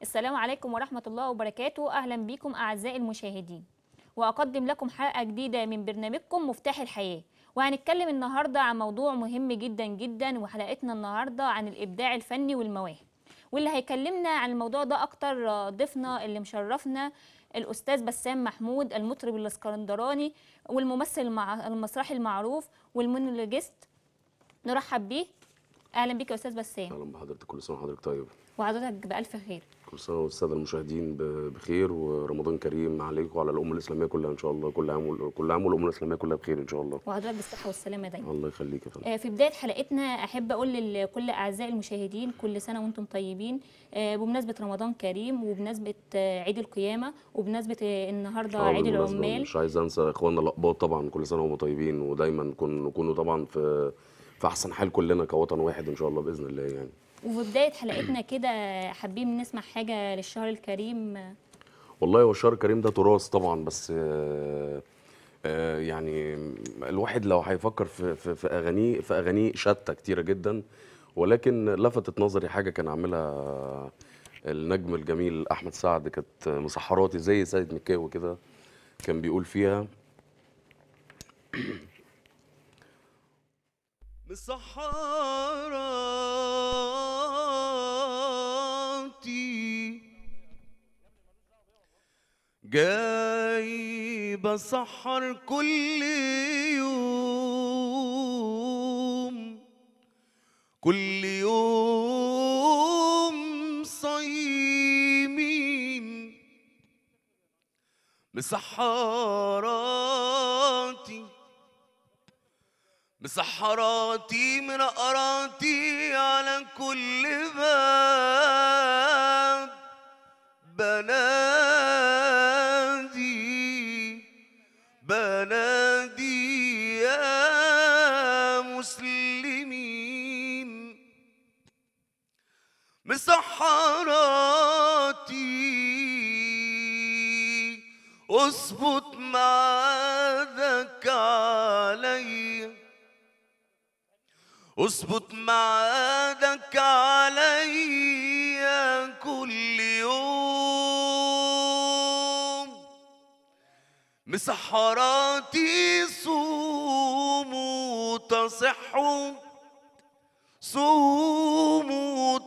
السلام عليكم ورحمة الله وبركاته أهلا بكم أعزائي المشاهدين وأقدم لكم حلقة جديدة من برنامجكم مفتاح الحياة وهنتكلم النهاردة عن موضوع مهم جدا جدا وحلقتنا النهاردة عن الإبداع الفني والمواهب واللي هيكلمنا عن الموضوع ده أكتر آه، ضيفنا اللي مشرفنا الأستاذ بسام محمود المطرب الاسكندراني والممثل المع... المسرحي المعروف والمونولوجيست نرحب بيه أهلا بيك يا أستاذ بسام اهلا بحضرتك كل سنه وحضرتك طيب وحضرتك بألف خير كل سنه والساده المشاهدين ب- بخير ورمضان كريم عليك وعلى الامه الاسلاميه كلها ان شاء الله كل عام وال- كل عام والامه الاسلاميه كلها بخير ان شاء الله وحضرتك بالصحة والسلامة دايما الله يخليك يا فندم آه، في بداية حلقتنا أحب أقول لكل أعزائي المشاهدين كل سنة وأنتم طيبين آه، بمناسبة رمضان كريم وبمناسبة آه، عيد القيامة وبمناسبة آه، النهاردة آه، عيد بالمناسبة العمال مش عايز انسى اخواننا الاقباط طبعا كل سنه وهم طيبين ودايما نكون نكونوا طبعا في في احسن حال كلنا كوطن واحد ان شاء الله باذن الله يعني وفي بداية حلقتنا كده حابين نسمع حاجة للشهر الكريم آه، والله هو الشهر الكريم ده تراث طبعا بس آه، آه، يعني الواحد لو هيفكر في في في اغانيه في اغانيه شتى كتيره جدا ولكن لفتت نظري حاجه كان عاملها النجم الجميل احمد سعد كانت مسحراتي زي سيد مكاوي كده كان بيقول فيها مسحراتي جاي بسحر كل يوم كل يوم صايمين مسحراتي مسحراتي منقراتي على كل باب بنادي بنادي يا مسلمين مسحراتي اظبط ميعادك عليا اظبط ميعادك عليا كل يوم مسحراتي صوموا تصحوا صوموا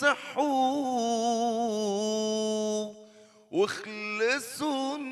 تصحوا واخلصوا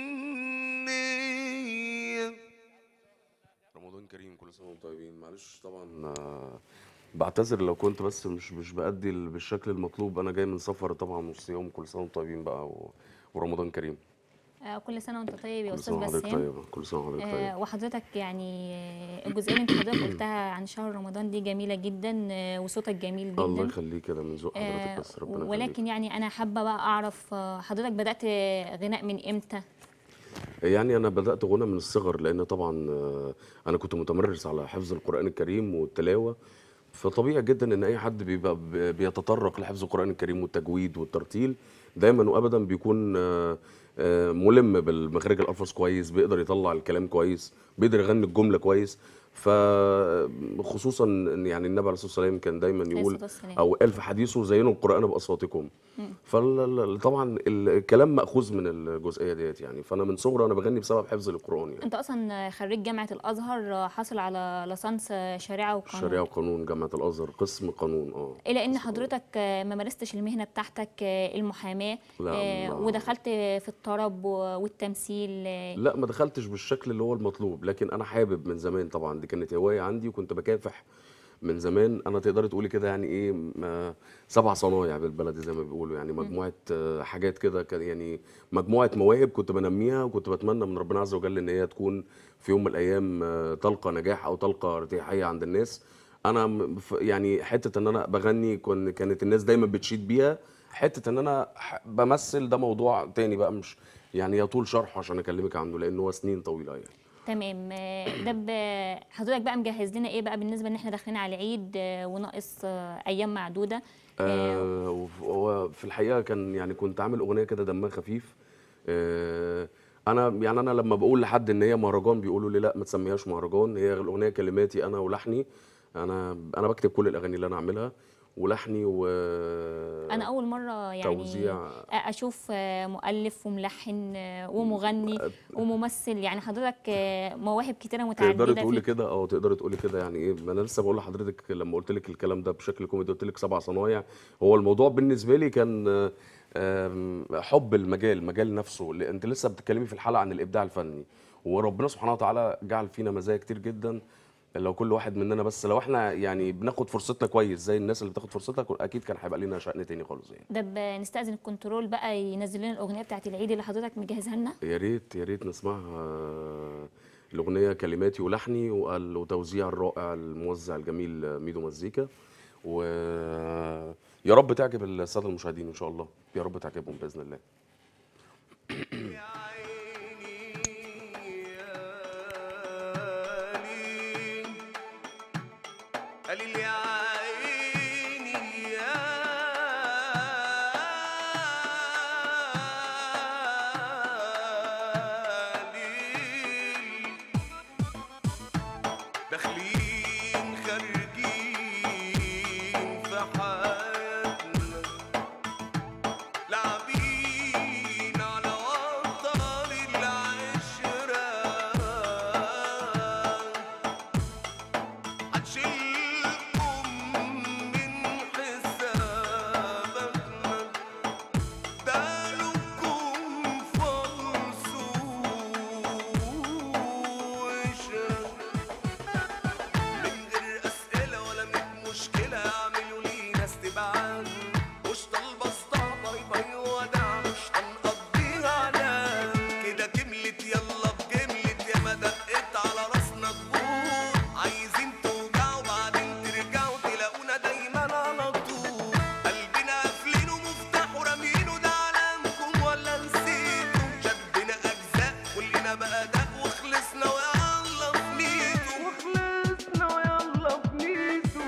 النية رمضان كريم كل سنه وانتم طيبين معلش طبعا آه، بعتذر لو كنت بس مش مش بأدي ال- بالشكل المطلوب انا جاي من سفر طبعا والصيام كل سنه وانتم طيبين بقى و... ورمضان كريم آه، كل سنة وأنت طيب يا كل أستاذ سنه وحضرتك بسام طيبه كل سنه وحضرتك آه، طيب وحضرتك يعني آه، الجزئية اللي انت حضرتك قلتها عن شهر رمضان دي جميلة جدا آه، وصوتك جميل جدا الله يخليك كده من ذوق آه، حضرتك بس ربنا يخليك ولكن يعني انا حابه بقى اعرف آه، حضرتك بدات غناء من امتى يعني انا بدات غنى من الصغر لان طبعا آه، انا كنت متمرس على حفظ القران الكريم والتلاوه فطبيعي جدا ان اي حد بيبقى ب- بيتطرق لحفظ القران الكريم والتجويد والترتيل دايما وابدا بيكون آه، آه، ملم بالمخارج الالفاظ كويس بيقدر يطلع الكلام كويس بيقدر يغني الجمله كويس فخصوصا ان يعني النبي عليه الصلاه والسلام كان دايما عليه يقول الصلاة والسلام. او قال في حديثه زينوا القران باصواتكم فطبعا الكلام ماخوذ من الجزئيه ديت يعني فانا من صغري انا بغني بسبب حفظ القران يعني انت اصلا خريج جامعه الازهر آه، حاصل على ليسانس آه، شريعه وقانون شريعه وقانون جامعه الازهر قسم قانون اه الى ان حضرتك آه، ما مارستش المهنه بتاعتك آه، المحاماه لا، آه، ما- ودخلت في الطرب و- والتمثيل آه، لا ما دخلتش بالشكل اللي هو المطلوب لكن انا حابب من زمان طبعا دي كانت هوايه عندي وكنت بكافح من زمان انا تقدري تقولي كده يعني ايه ما- سبع صنايع بالبلدي زي ما بيقولوا يعني مجموعه آه، حاجات كده كان يعني مجموعه مواهب كنت بنميها وكنت بتمنى من ربنا عز وجل ان هي تكون في يوم من الايام آه، تلقى نجاح او تلقى ارتياحيه عند الناس انا م- ف- يعني حته ان انا بغني كن كانت الناس دايما بتشيد بيها حته ان انا ح- بمثل ده موضوع تاني بقى مش يعني يطول شرحه عشان اكلمك عنه لانه هو سنين طويله يعني تمام آه، ده ب- حضرتك بقى مجهز لنا ايه بقى بالنسبه ان احنا داخلين على العيد آه، وناقص آه، ايام معدوده آه وف- هو في الحقيقه كان يعني كنت عامل اغنيه كده دمها خفيف آه انا يعني انا لما بقول لحد ان هي مهرجان بيقولوا لي لا ما تسميهاش مهرجان هي الاغنيه كلماتي انا ولحني انا انا بكتب كل الاغاني اللي انا اعملها ولحني و انا اول مره يعني توزيع اشوف آه، مؤلف وملحن آه، ومغني وممثل يعني حضرتك آه، مواهب كتيره متعدده تقدري تقولي فيك. كده اه تقدري تقولي كده يعني ايه ما انا لسه بقول لحضرتك لما قلت لك الكلام ده بشكل كوميدي قلت لك سبع صنايع هو الموضوع بالنسبه لي كان آه، آم، حب المجال المجال نفسه اللي انت لسه بتتكلمي في الحلقه عن الابداع الفني وربنا سبحانه وتعالى جعل فينا مزايا كتير جدا لو كل واحد مننا بس لو احنا يعني بناخد فرصتنا كويس زي الناس اللي بتاخد فرصتها اكيد كان هيبقى لنا شأن تاني خالص يعني ده ب- نستأذن الكنترول بقى ينزل لنا الأغنية بتاعت العيد اللي حضرتك مجهزها لنا يا ريت يا ريت نسمعها الأغنية كلماتي ولحني وال- وتوزيع الرائع الموزع الجميل ميدو مزيكا و يا رب تعجب السادة المشاهدين إن شاء الله يا رب تعجبهم بإذن الله يا عيني يا ليل قليل يا عيني يا ليل داخلين خارجين في حياتنا لاعبين على وتر العشرة هنشيلكم من حساباتنا ده لكم فلوس وشك من غير أسئلة ولا من مشكلة اعملوا لينا استبعاد مش طالبة اسطى باي باي وداع مش هنقضيها عناد كده كملت يلا بجملت يا ما دقت على راسنا طبول عايزين توجعوا بعدين ترجعوا تلاقونا دايما على طول قلبنا قافلينه مفتاح ورامينه ده علامكم ولا نسيتوا شدنا أجزاء كلنا بقى دق وخلصنا ويلا في ميتو وخلصنا ويلا في ميتو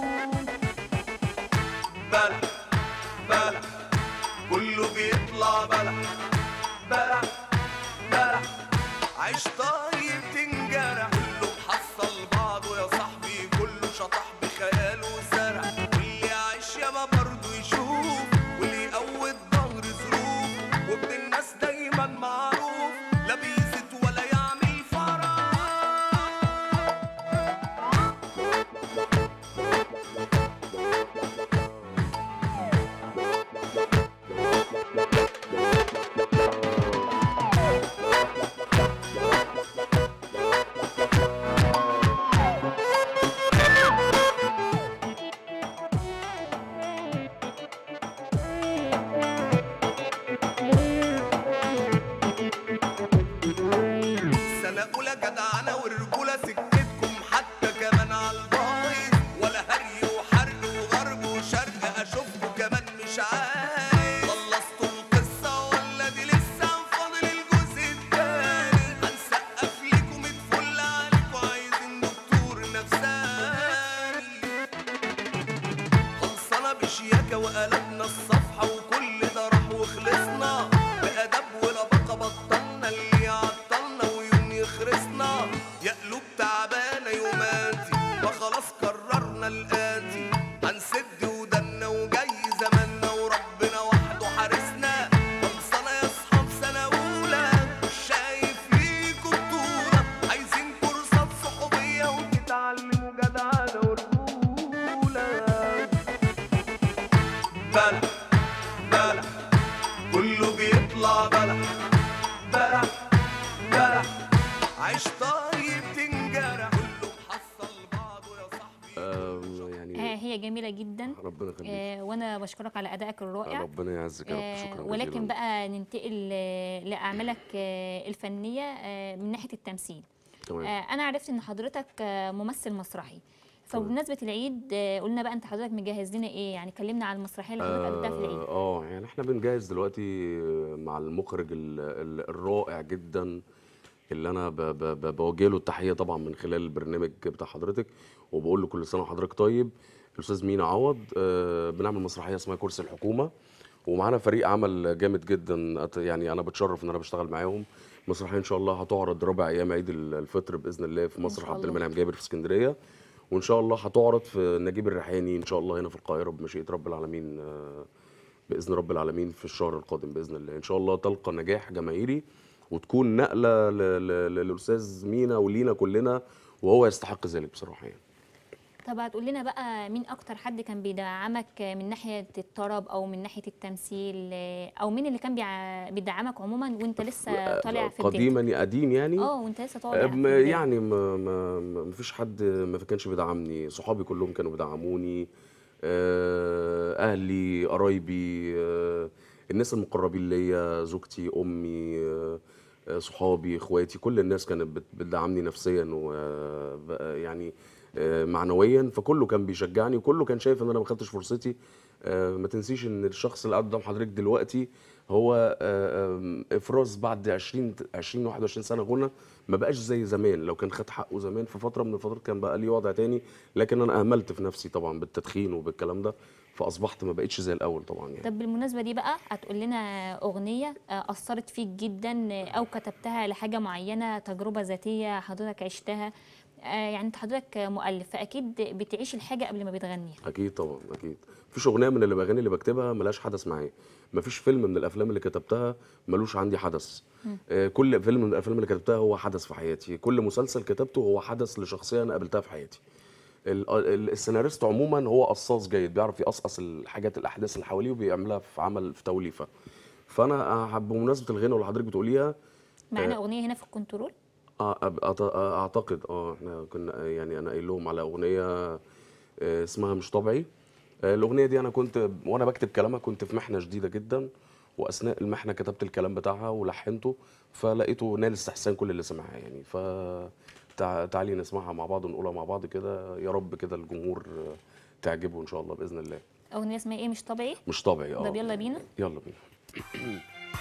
بلح بلح كله بيطلع بلح بلح بلح عيش طيب تنجرح كله محصل بعضه يا صاحبي كله شطح بخياله وزرع واللي عايش ياما برضه يشوف واللي يقوي الظهر ظروف وابن الناس دايما معروف لا بيزيد ولا يعمل فرح سنة أولى جدعانة والرجولة سكتكم حتى كمان على البايظ ولا هري وحرق وغرب وشرق أشوفكم كمان مش عايز خلصتوا القصة ولا دي لسه فاضل الجزء التاني هنسقف ليكم اتفل عليكم عايزين دكتور نفساني خلصنا بشياكة وقلبنا الصفحة وكل ده راح وخلصنا بأدب ولبقة بطلنا اللي يعطلنا ويوم يخرسنا يا قلوب تعبانة يوماتي فخلاص قررنا الآتي هنسد ودنا وجاي زماننا وربنا وحده حارسنا خلصنا يا أصحاب سنة أولى مش شايف ليكوا بطولة عايزين كورسات صحوبية وتتعلموا جدعنة ورجولة بلح بلح كله بيطلع بلح بلح بلح عيش طيب تنجرح كله محصل بعضه يا صاحبي آم، آه، يعني هي جميلة جدا ربنا يخليك آه، وأنا بشكرك على أدائك الرائع ربنا يعزك يا رب آه، شكرا ولكن جزيلا بقى ننتقل آه، لأعمالك آه، الفنية آه، من ناحية التمثيل تمام آه، أنا عرفت إن حضرتك آه، ممثل مسرحي تمام. فبمناسبة العيد آه، قلنا بقى أنت حضرتك مجهز لنا إيه يعني كلمنا عن المسرحية اللي حضرتك قدمتها في العيد اه يعني احنا بنجهز دلوقتي مع المخرج ال- ال- الرائع جدا اللي انا ب- ب- ب- بوجه له التحيه طبعا من خلال البرنامج بتاع حضرتك وبقول له كل سنه وحضرتك طيب الاستاذ مينا عوض آه، بنعمل مسرحيه اسمها كرسي الحكومه ومعانا فريق عمل جامد جدا أت- يعني انا بتشرف ان انا بشتغل معاهم مسرحيه ان شاء الله هتعرض ربع ايام عيد ال- الفطر باذن الله في مسرح شاء عبد الله. المنعم جابر في اسكندريه وان شاء الله هتعرض في نجيب الريحاني ان شاء الله هنا في القاهره بمشيئه رب العالمين آه، باذن رب العالمين في الشهر القادم باذن الله ان شاء الله تلقى نجاح جماهيري وتكون نقله ل- ل- للاستاذ مينا ولينا كلنا وهو يستحق ذلك بصراحه يعني طب هتقول لنا بقى مين اكتر حد كان بيدعمك من ناحيه الطرب او من ناحيه التمثيل او مين اللي كان بيع- بيدعمك عموما وانت لسه طالع في بدايتك قديما قديم يعني اه وانت لسه طالع في أم- بدايتك. يعني ما ما ما ما فيش حد ما كانش بيدعمني صحابي كلهم كانوا بيدعموني آه، اهلي قرايبي آه، الناس المقربين ليا زوجتي امي آه، آه، صحابي اخواتي كل الناس كانت بت- بتدعمني نفسيا ويعني معنويا فكله كان بيشجعني وكله كان شايف ان انا ما خدتش فرصتي آه، ما تنسيش ان الشخص اللي قاعد قدام حضرتك دلوقتي هو آه، آم، افراز بعد 20 20 21 سنه غنى ما بقاش زي زمان لو كان خد حقه زمان في فتره من الفترات كان بقى ليه وضع تاني لكن انا اهملت في نفسي طبعا بالتدخين وبالكلام ده فاصبحت ما بقتش زي الاول طبعا يعني طب بالمناسبة دي بقى هتقول لنا أغنية آه، أثرت فيك جدا آه، أو كتبتها لحاجة معينة تجربة ذاتية حضرتك عشتها آه، يعني أنت حضرتك مؤلف فأكيد بتعيش الحاجة قبل ما بتغنيها اكيد طبعا اكيد مفيش اغنيه من اللي باغاني اللي بكتبها ملهاش حدث معايا مفيش فيلم من الافلام اللي كتبتها ملوش عندي حدث آه، كل فيلم من الافلام اللي كتبتها هو حدث في حياتي كل مسلسل كتبته هو حدث لشخصيه انا قابلتها في حياتي ال- ال- السيناريست عموما هو قصاص جيد بيعرف يقصقص الحاجات الاحداث اللي حواليه وبيعملها في عمل في توليفه فانا آه، بمناسبه الغنى اللي حضرتك بتقوليها معانا أغنية هنا في الكنترول آه، أب- أعت- آه، اعتقد اه احنا كنا يعني انا قايل لهم على اغنيه آه، اسمها مش طبيعي آه، الاغنيه دي انا كنت وانا بكتب كلامها كنت في محنه شديده جدا واثناء المحنه كتبت الكلام بتاعها ولحنته فلقيته نال استحسان كل اللي سمعها يعني ف تع- تعالي نسمعها مع بعض ونقولها مع بعض كده يا رب كده الجمهور آه، تعجبه ان شاء الله باذن الله أغنية اسمها إيه مش طبيعي مش طبيعي اه طب يلا بينا يلا بينا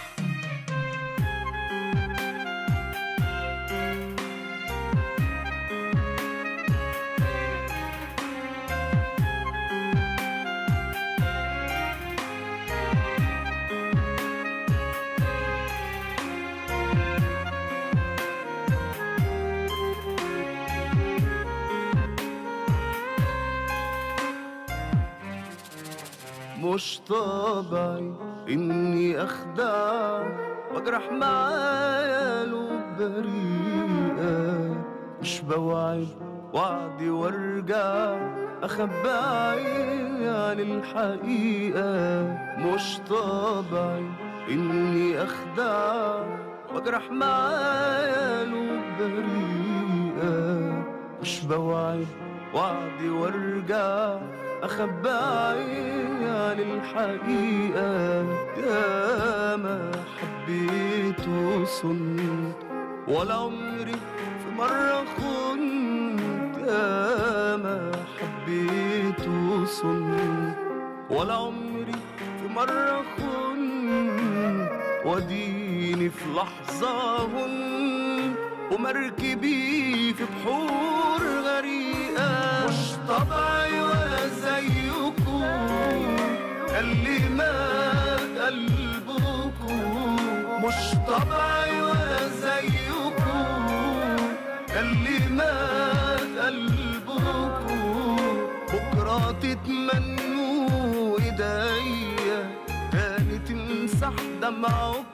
مش طبيعي اني اخدع واجرح معايا قلوب بريئة مش بوعد وعدي وارجع اخبي عيني عن الحقيقة مش طبيعي اني اخدع واجرح معايا قلوب بريئة مش بوعد وعدي وارجع اخبي عيني عن الحقيقة يا ما حبيت وصنت ولا عمري في مرة خنت يا ما حبيت وصنت ولا عمري في مرة خنت وديني في لحظة هن ومركبي في بحور غريقة مش طبعي ولا زيكم اللي مات قلبكم مش طبعي ولا زيكم اللي مات قلبكم بكرة تتمنوا ايديا تاني تمسح دمعكم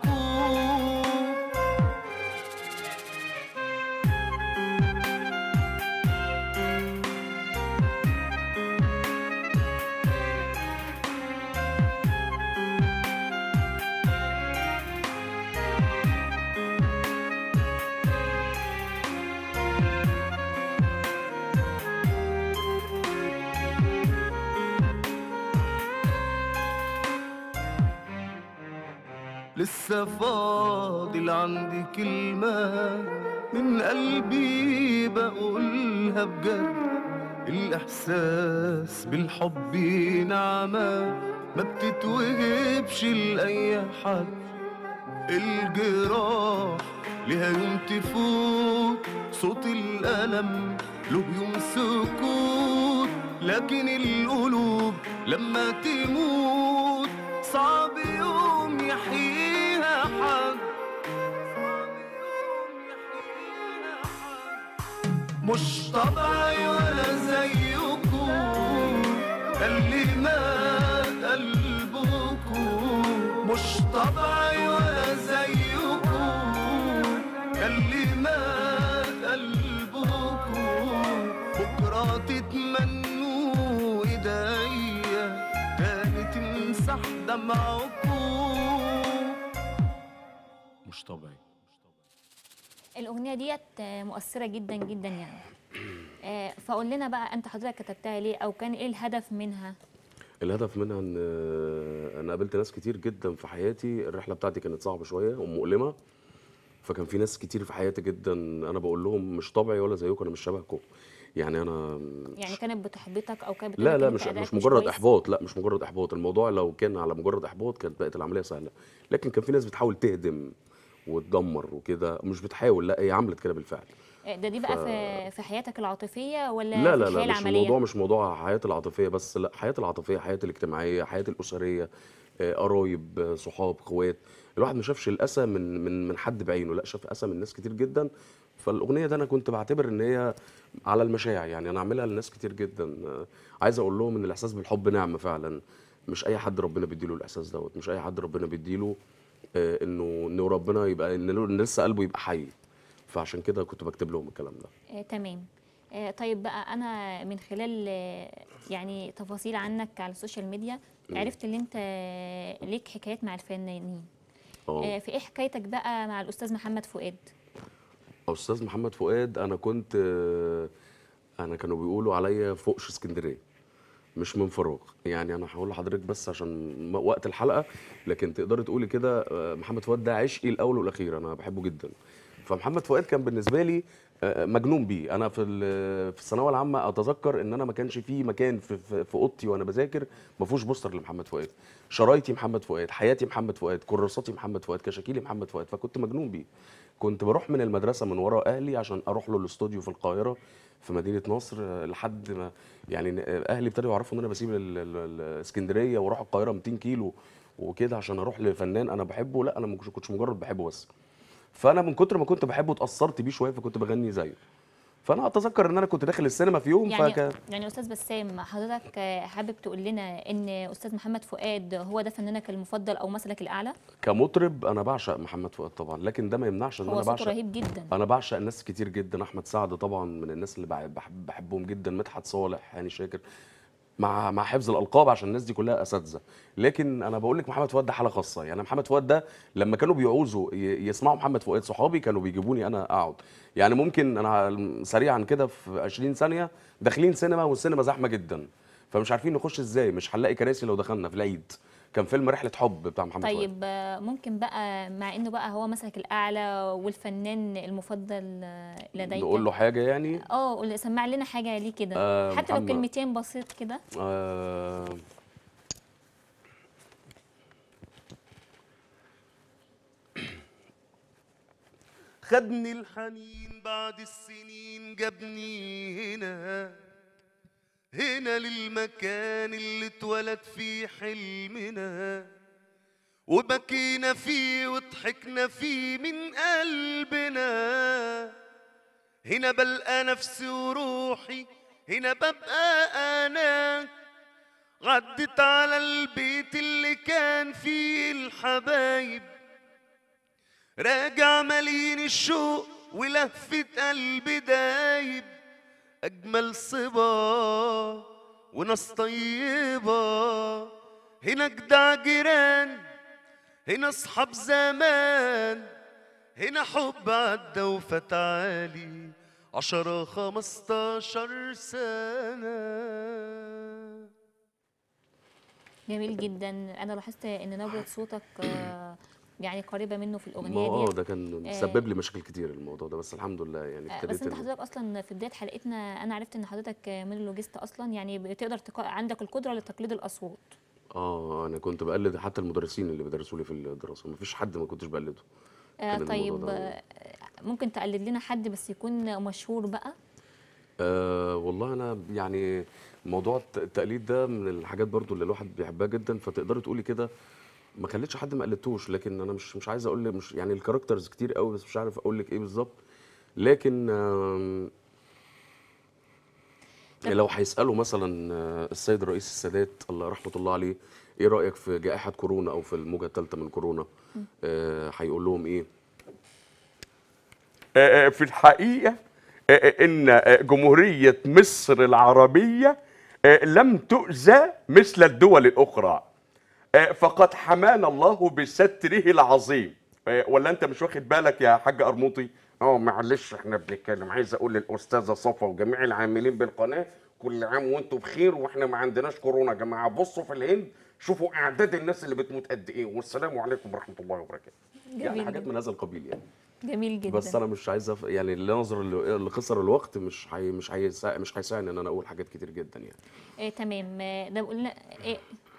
لسه فاضل عندي كلمة من قلبي بقولها بجد الإحساس بالحب نعمة ما بتتوهبش لأي حد الجراح لها يوم تفوت صوت الألم له يوم سكوت لكن القلوب لما تموت صعب يوم يحييها حد صعب يوم يحييها حد مش طبعي ولا زيكم اللي مات قلبكم مش طبعي ولا زيكم اللي مات قلبكم بكرة تتمنوا ايديا تاني تمسح دمعكم مش طبعي الاغنيه ديت آه، مؤثره جدا جدا يعني آه، فقول لنا بقى انت حضرتك كتبتها ليه او كان ايه الهدف منها الهدف منها ان انا قابلت ناس كتير جدا في حياتي الرحله بتاعتي كانت صعبه شويه ومؤلمه فكان في ناس كتير في حياتي جدا انا بقول لهم مش طبعي ولا زيكم انا مش شبهكم يعني انا يعني كانت بتحبطك او كانت لا بتقولك لا إن مش أنت أدائك مش مجرد كويس؟ احباط لا مش مجرد احباط الموضوع لو كان على مجرد احباط كانت بقت العمليه سهله لكن كان في ناس بتحاول تهدم وتدمر وكده مش بتحاول لا هي عملت كده بالفعل آه، ده دي بقى في في حياتك العاطفيه ولا لا في لا الحياه لا مش العمليه الموضوع مش موضوع حياتي العاطفيه بس لا حياتي العاطفيه حياتي الاجتماعيه حياتي الاسريه آه، قرايب آه، صحاب اخوات الواحد ما شافش الاسى من من من حد بعينه لا شاف اسى من ناس كتير جدا فالاغنيه ده انا كنت بعتبر ان هي على المشاعر يعني انا عاملها لناس كتير جدا آه، عايز اقول لهم ان الاحساس بالحب نعمه فعلا مش اي حد ربنا بيديله الاحساس دوت مش اي حد ربنا بيديله آه، انه انه ربنا يبقى ان له- إن لسه قلبه يبقى حي فعشان كده كنت بكتب لهم الكلام ده آه، تمام آه، طيب بقى انا من خلال آه، يعني تفاصيل عنك على السوشيال ميديا عرفت ان انت آه، ليك حكايات مع الفنانين اه آه، في ايه حكايتك بقى مع الاستاذ محمد فؤاد استاذ محمد فؤاد انا كنت آه، انا كانوا بيقولوا عليا فوقش اسكندريه مش من فراغ يعني انا هقول لحضرتك بس عشان م- وقت الحلقه لكن تقدري تقولي كده آه، محمد فؤاد ده عشقي الاول والاخير انا بحبه جدا فمحمد فؤاد كان بالنسبه لي آه، مجنون بيه انا في ال- في الثانويه العامه اتذكر ان انا ما كانش في مكان في في, في اوضتي وانا بذاكر ما فيهوش بوستر لمحمد فؤاد شرايطي محمد فؤاد حياتي محمد فؤاد كراساتي محمد فؤاد كشاكيلي محمد فؤاد فكنت مجنون بيه كنت بروح من المدرسه من ورا اهلي عشان اروح له الاستوديو في القاهره في مدينه نصر آه، لحد ما يعني آه، اهلي ابتدوا يعرفوا ان انا بسيب ال- ال- الاسكندريه واروح القاهره 200 كيلو وكده عشان اروح لفنان انا بحبه لا انا ما كنتش- كنتش مجرد بحبه بس فانا من كتر ما كنت بحبه اتاثرت بيه شويه فكنت بغني زيه فانا اتذكر ان انا كنت داخل السينما في يوم يعني فكان يعني استاذ بسام حضرتك آه، حابب تقول لنا ان استاذ محمد فؤاد هو ده فنانك المفضل او مثلك الاعلى كمطرب انا بعشق محمد فؤاد طبعا لكن ده ما يمنعش ان هو انا صوته بعشق رهيب جدا انا بعشق ناس كتير جدا احمد سعد طبعا من الناس اللي بع- بحب بحبهم جدا مدحت صالح هاني شاكر مع مع حفظ الالقاب عشان الناس دي كلها اساتذه لكن انا بقول لك محمد فؤاد ده حاله خاصه يعني محمد فؤاد ده لما كانوا بيعوزوا ي- يسمعوا محمد فؤاد صحابي كانوا بيجيبوني انا اقعد يعني ممكن انا سريعا كده في 20 ثانيه داخلين سينما والسينما زحمه جدا فمش عارفين نخش ازاي مش هنلاقي كراسي لو دخلنا في العيد كان فيلم رحله حب بتاع محمد فؤاد طيب آه، ممكن بقى مع انه بقى هو مثلك الاعلى والفنان المفضل آه، لديك نقول له حاجه يعني اه قول- سمع لنا حاجه ليه كده آه، حتى لو محمد- كلمتين بسيط كده آه خدني الحنين بعد السنين جابني هنا هنا للمكان اللي اتولد فيه حلمنا وبكينا فيه وضحكنا فيه من قلبنا هنا بلقى نفسي وروحي هنا ببقى انا عدت على البيت اللي كان فيه الحبايب راجع مليان الشوق ولهفة قلبي دايب أجمل صبا وناس طيبة هنا جدع جيران هنا أصحاب زمان هنا حب عدى وفات عالي عشرة خمستاشر سنة جميل جدا انا لاحظت ان نبره صوتك آه، يعني قريبه منه في ما الاغنيه هو اه دي ده كان مسبب لي مشاكل كتير الموضوع ده بس الحمد لله يعني آه، ابتديت بس انت إن- حضرتك اصلا في بدايه حلقتنا انا عرفت ان حضرتك ميلولوجيست اصلا يعني بتقدر تق... عندك القدره لتقليد الاصوات اه انا كنت بقلد حتى المدرسين اللي بيدرسوا لي في الدراسه مفيش حد ما كنتش بقلده آه كان الموضوع طيب ده- آه، ممكن تقلد لنا حد بس يكون مشهور بقى آه والله انا يعني موضوع الت- التقليد ده من الحاجات برضو اللي الواحد بيحبها جدا فتقدري تقولي كده ما خليتش حد ما قلدتوش لكن انا مش مش عايز اقول لك مش يعني الكاركترز كتير قوي بس مش عارف اقول لك ايه بالظبط لكن آم، لو هيسالوا مثلا آه، السيد الرئيس السادات الله رحمه الله عليه ايه رايك في جائحه كورونا او في الموجه الثالثه من كورونا آه، هيقول لهم ايه آه، في الحقيقة آه، إن آه، جمهورية مصر العربية آه، لم تؤذى مثل الدول الأخرى آه، فقد حمانا الله بستره العظيم آه، ولا أنت مش واخد بالك يا حاج أرموطي؟ اه معلش احنا بنتكلم عايز اقول للاستاذه صفا وجميع العاملين بالقناه كل عام وانتم بخير واحنا ما عندناش كورونا يا جماعه بصوا في الهند شوفوا اعداد الناس اللي بتموت قد ايه والسلام عليكم ورحمه الله وبركاته يعني جميل حاجات جدا من هذا القبيل يعني جميل جدا بس انا مش عايز أف... يعني لنظر ل- لقصر الوقت مش حي... مش هيسا... مش هيساعدني ان انا اقول حاجات كتير جدا يعني آه تمام آه، ده قلنا آه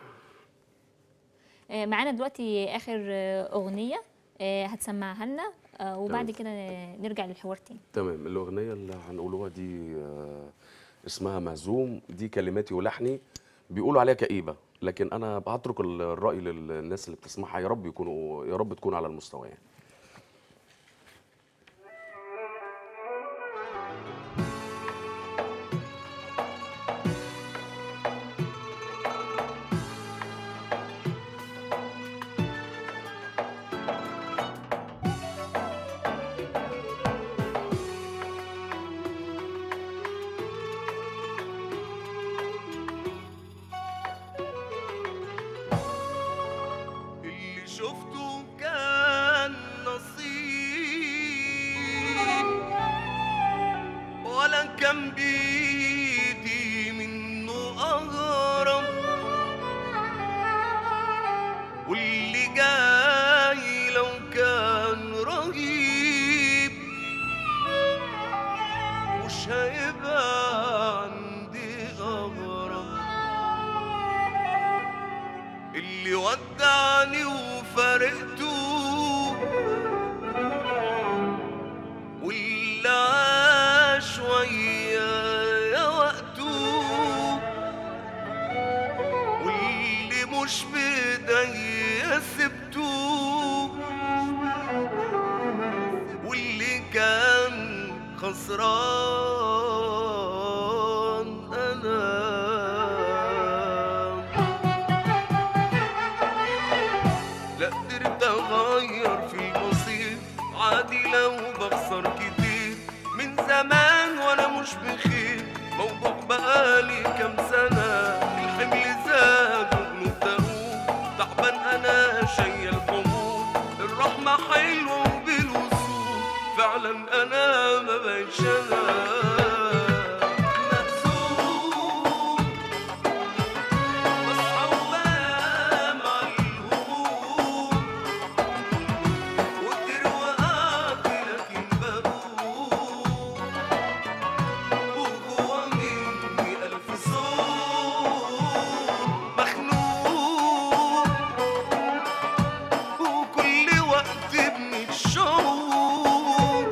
آه معانا دلوقتي اخر آه اغنيه آه هتسمعها لنا آه وبعد تمام. كده آه، نرجع للحوار تاني تمام الاغنيه اللي هنقولوها دي آه، اسمها مهزوم دي كلماتي ولحني بيقولوا عليها كئيبه لكن انا هترك الراي للناس اللي بتسمعها يا رب يكونوا يا رب تكون على المستوى يعني اللي شفته كان نصيب ولا كان بيدي منه أغرب واللي جاي لو كان رهيب مش هيبقى عندي أغرب اللي ودعني وفارقته واللي عاش ويايا وقته واللي مش بايديا سبته واللي كان خسران انا لا قدرت اغير في المصير عادي لو بخسر كتير من زمان وانا مش بخير موضوع بقالي كام سنة الحمل زاد وبنبدأوه تعبان انا شايل الحمول الرحمة حلوة وبالوصول فعلا انا ما بقتش انا مهزوم بصحى وبنام على الهموم وكتير وقعت لكن بقوم وجوا مني ألف صوت مخنوق وكل وقت بنتشوق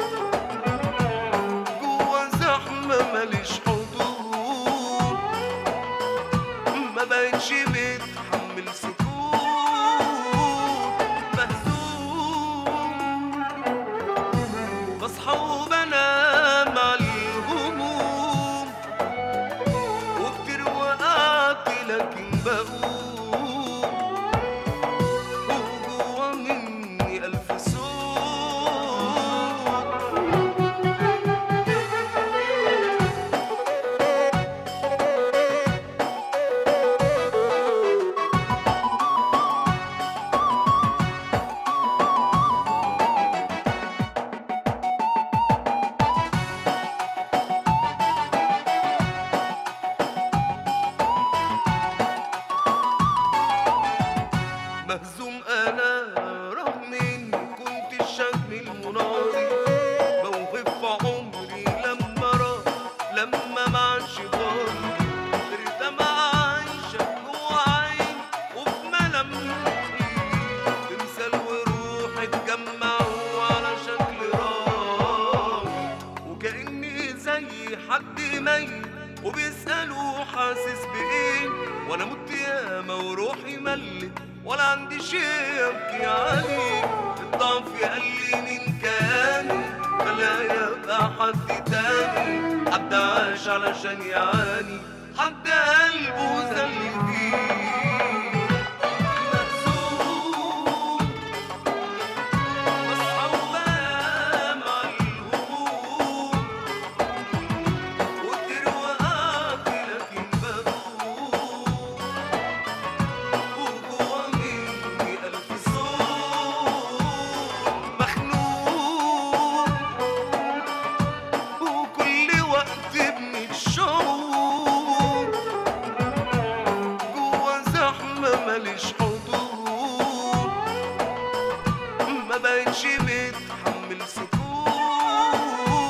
جوا زحمة ماليش حدود ما بقتش متحمل سكوت مهزوم بصحى وبنام على الهموم وكتير وقعت لكن بقوم وجوا مني ألف صوت مهزوم انا رغم اني كنت الشهم المناضي موهب في عمري لما راح لما ما عادش فاضي غير دمع عايشة جوا عين وفي ملامحي تمثال وروح اتجمعوا على شكل راوي وكأني زي حد ميت وبيسألوا حاسس بإيه وأنا مت ياما وروحي ملت ولا عندي شيء أبكي عليه الضعف قال لي من كان خلاني أبقى حد تاني حد عاش علشان يعاني حد قلبه زل فيه مهزوم بصحى وبنام عالهموم وكتير وقعت لكن بقوم وجوا مني ألف صوت مخنوق وكل وقت بنتشوق جوا زحمة ماليش حضور ما بقتش متحمل سكوت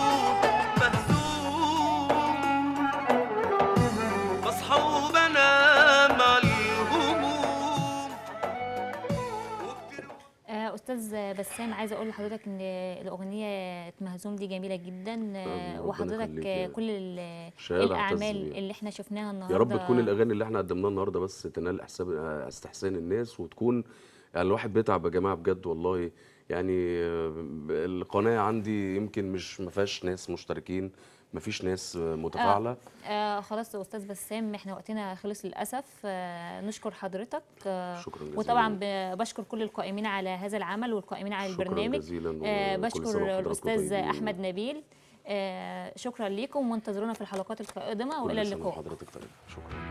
مهزوم بصحى وبنام عالهموم وكتير آه، استاذ بسام عايزه اقول لحضرتك ان الاغنيه مهزوم دي جميله جدا آه، ربنا وحضرتك يخليك آه، يا كل ال- شهادة أعتز الاعمال بيها. اللي احنا شفناها النهارده يا رب تكون الاغاني اللي احنا قدمناها النهارده بس تنال احساب استحسان الناس وتكون يعني الواحد بيتعب يا جماعه بجد والله يعني آه، القناه عندي يمكن مش ما فيهاش ناس مشتركين ما فيش ناس آه، متفاعله آه خلاص يا استاذ بسام احنا وقتنا خلص للاسف آه نشكر حضرتك آه شكرا جزيلا وطبعا ب- بشكر كل القائمين على هذا العمل والقائمين على شكراً البرنامج جزيلاً آه وكل سنة بشكر وحضراتكم الاستاذ طيبين. احمد نبيل آه شكرا لكم وانتظرونا في الحلقات القادمه والى كل سنة اللقاء وحضرتك طيب شكرا